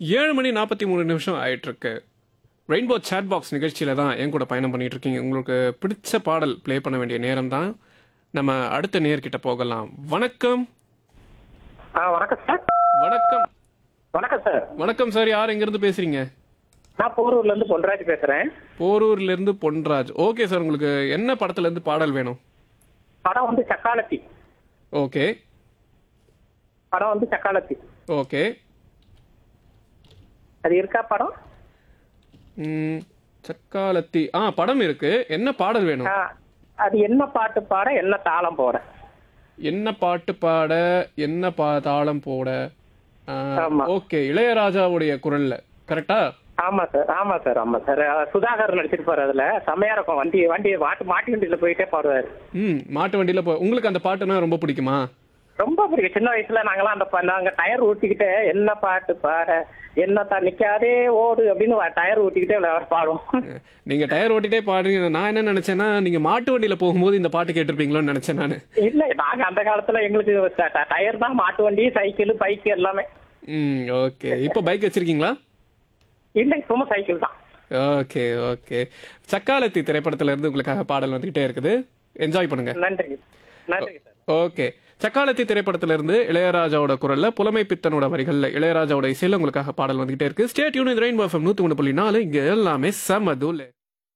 ஏழு மணி நாற்பத்தி மூணு நிமிஷம் ஆயிட்டு இருக்கு ரெயின்போ சேட் பாக்ஸ் நிகழ்ச்சியில தான் என் கூட பயணம் பண்ணிட்டு இருக்கீங்க உங்களுக்கு பிடிச்ச பாடல் ப்ளே பண்ண வேண்டிய நேரம் தான் நம்ம அடுத்த நேர்கிட்ட போகலாம் வணக்கம் ஆ வணக்கம் சார் வணக்கம் வணக்கம் சார் வணக்கம் சார் யார் எங்கிருந்து பேசுறீங்க நான் போரூர்ல இருந்து பொன்ராஜ் பேசுறேன் போரூர்ல இருந்து பொன்ராஜ் ஓகே சார் உங்களுக்கு என்ன படத்துல இருந்து பாடல் வேணும் படம் வந்து சக்காலத்தி ஓகே படம் வந்து சக்காலத்தி ஓகே அது இருக்கா படம் ம், சக்காலத்தி ஆ படம் இருக்கு என்ன பாடல் வேணும் ஆ, அது என்ன பாட்டு பாட என்ன தாளம் போட என்ன பாட்டு பாட என்ன பா தாளம் போட ஆ, ஆமா. ஓகே இளையராஜாவுடைய குரல்ல கரெக்டா ஆமா சார் ஆமா சார் ஆமா சார் அஹ், சுதாகர் நடிச்சிருப்பாரு அதுல செம்மையா இருக்கும் வண்டி வண்டி மாட்டு மாட்டு வண்டியில போயிட்டே பாடுவாரு ம் மாட்டு வண்டியில போ உங்களுக்கு அந்த பாட்டுனா ரொம்ப பிடிக்குமா ரொம்ப பிடிக்கும் சின்ன வயசுல நாங்கெல்லாம் அந்த ப- நாங்க டயர் ஊட்டிக்கிட்டே என்ன பாட்டு பாட என்ன தான் நிக்காதே ஓடு அப்படின்னு டயர் ஊட்டிக்கிட்டே விளையாட பாடுவோம் நீங்க டயர் ஓட்டிட்டே பாடுறீங்க நான் என்ன நினைச்சேன்னா நீங்க மாட்டு வண்டியில போகும்போது இந்த பாட்டு கேட்டிருப்பீங்களோன்னு நினைச்சேன் நானு இல்ல நாங்க அந்த காலத்துல எங்களுக்கு ட- ட- டயர் தான் மாட்டு வண்டி சைக்கிள் பைக் எல்லாமே ம் ஓகே இப்போ பைக் வச்சிருக்கீங்களா இல்லை சும்மா சைக்கிள் தான் ஓகே ஓகே சக்காலத்தி திரைப்படத்துல இருந்து உங்களுக்காக பாடல் வந்துகிட்டே இருக்குது என்ஜாய் பண்ணுங்க நன்றி நன்றி சார் ஓகே சக்காலத்தி திரைப்படத்துல இருந்து இளையராஜாவோட குரல்ல புலமை பித்தனோட வரிகள்ல இளையராஜாவோட இசையில உங்களுக்காக பாடல் வந்துகிட்டே இருக்கு ஸ்டேட் யூனிட் ரெயின் எஃப்எம் நூத்தி ஒன்று புள்ளி நாலு இங்க எல்லாமே செம தூள்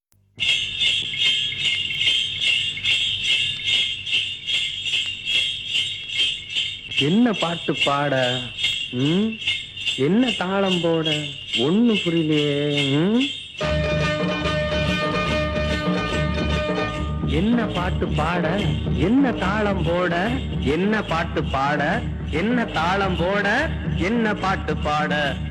என்ன பாட்டு பாட ம்? என்ன தாளம் போட ஒண்ணு புரியலையே ம்? என்ன பாட்டு பாட என்ன தாளம் போட என்ன பாட்டு பாட என்ன தாளம் போட என்ன பாட்டு பாட